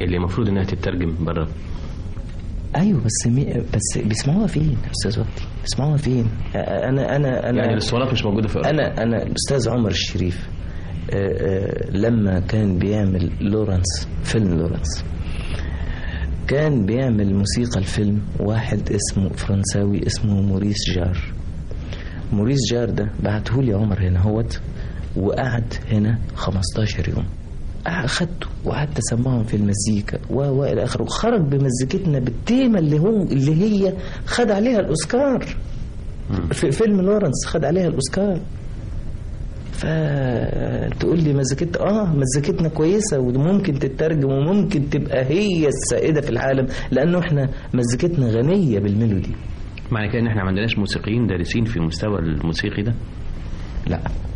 اللي المفروض انها تترجم بره ايوه بس مي... بس بيسمعوها فين يا استاذ وقتي بيسمعوها فين انا انا انا يعني الاسطوانات مش موجوده في انا انا الاستاذ عمر الشريف آه، آه، لما كان بيعمل لورنس فيلم لورنس كان بيعمل موسيقى الفيلم واحد اسمه فرنساوي اسمه موريس جار موريس جار ده بعته لي عمر هنا هوت وقعد هنا 15 يوم اخدته وقعدت اسمعهم في المزيكا و و الى اخره وخرج بمزيكتنا بالتيمه اللي هو اللي هي خد عليها الاوسكار في فيلم لورنس خد عليها الاوسكار فتقول لي مزيكت اه مزيكتنا كويسه وممكن تترجم وممكن تبقى هي السائده في العالم لانه احنا مزيكتنا غنيه بالميلودي معنى كده ان احنا ما عندناش موسيقيين دارسين في المستوى الموسيقي ده لا